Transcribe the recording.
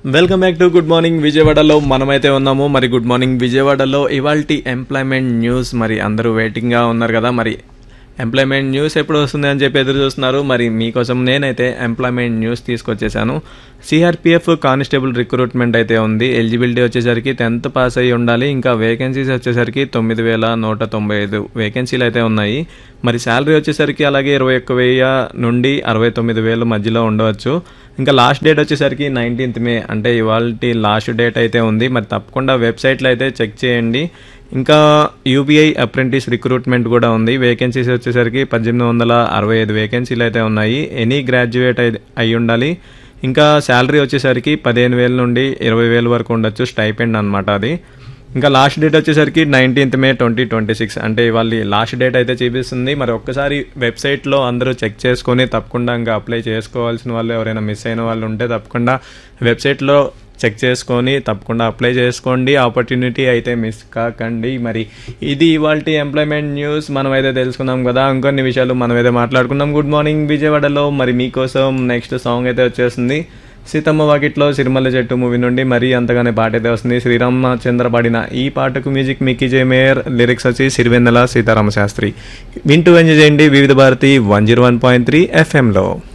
welcome back to good morning విజయవాడలో మనమైతే ఉన్నాము మరి గుడ్ మార్నింగ్ విజయవాడలో ఇవాల్టి ఎంప్లాయ్మెంట్ న్యూస్ మరి అందరూ వెయిటింగ్గా ఉన్నారు కదా మరి ఎంప్లాయ్మెంట్ న్యూస్ ఎప్పుడు వస్తుంది అని చెప్పి ఎదురు చూస్తున్నారు మరి మీకోసం నేనైతే ఎంప్లాయ్మెంట్ న్యూస్ తీసుకొచ్చేసాను సిఆర్పిఎఫ్ కానిస్టేబుల్ రిక్రూట్మెంట్ అయితే ఉంది ఎలిజిబిలిటీ వచ్చేసరికి టెన్త్ పాస్ అయ్యి ఉండాలి ఇంకా వేకెన్సీస్ వచ్చేసరికి తొమ్మిది వేల నూట తొంభై ఐదు వేకెన్సీలు అయితే ఉన్నాయి మరి శాలరీ వచ్చేసరికి అలాగే ఇరవై ఒక్క వెయ్యి నుండి అరవై తొమ్మిది వేలు మధ్యలో ఉండవచ్చు ఇంకా లాస్ట్ డేట్ వచ్చేసరికి నైన్టీన్త్ మే అంటే ఇవాళ లాస్ట్ డేట్ అయితే ఉంది మరి తప్పకుండా వెబ్సైట్లో అయితే చెక్ చేయండి ఇంకా యూబీఐ అప్రెంటిస్ రిక్రూట్మెంట్ కూడా ఉంది వేకెన్సీస్ వచ్చేసరికి పద్దెనిమిది వందల అరవై ఐదు వేకెన్సీలు అయితే ఉన్నాయి ఎనీ గ్రాడ్యుయేట్ అయి అయి ఉండాలి ఇంకా శాలరీ వచ్చేసరికి పదిహేను వేల నుండి ఇరవై వేల వరకు ఉండొచ్చు స్టైపెండ్ అనమాట అది ఇంకా లాస్ట్ డేట్ వచ్చేసరికి nineteenth May twenty twenty six అంటే ఇవాళ లాస్ట్ డేట్ అయితే చూపిస్తుంది మరి ఒక్కసారి వెబ్సైట్లో అందరూ చెక్ చేసుకొని తప్పకుండా ఇంకా అప్లై చేసుకోవాల్సిన వాళ్ళు ఎవరైనా మిస్ అయిన వాళ్ళు ఉంటే తప్పకుండా వెబ్సైట్లో చెక్ చేసుకొని తప్పకుండా అప్లై చేసుకోండి ఆపర్చునిటీ అయితే మిస్ కాకండి మరి ఇది ఇవాళ ఎంప్లాయ్మెంట్ న్యూస్ మనం అయితే తెలుసుకున్నాం కదా ఇంకొన్ని విషయాలు మనం అయితే మాట్లాడుకున్నాం గుడ్ మార్నింగ్ విజయవాడలో మరి మీకోసం నెక్స్ట్ సాంగ్ అయితే వచ్చేస్తుంది సీతమ్మ వాకిట్లో సిరిమల్ల చెట్టు మూవీ నుండి మరీ అంతగానే పాట అయితే వస్తుంది శ్రీరామచంద్ర పాడిన ఈ పాటకు మ్యూజిక్ మిక్కీ జే మేయర్ లిరిక్స్ వచ్చి సిరివెన్నెల సీతారామ శాస్త్రి వింటూ ఎంజాయ్ చేయండి Vividh Bharati one zero one point three ఎఫ్ఎంలో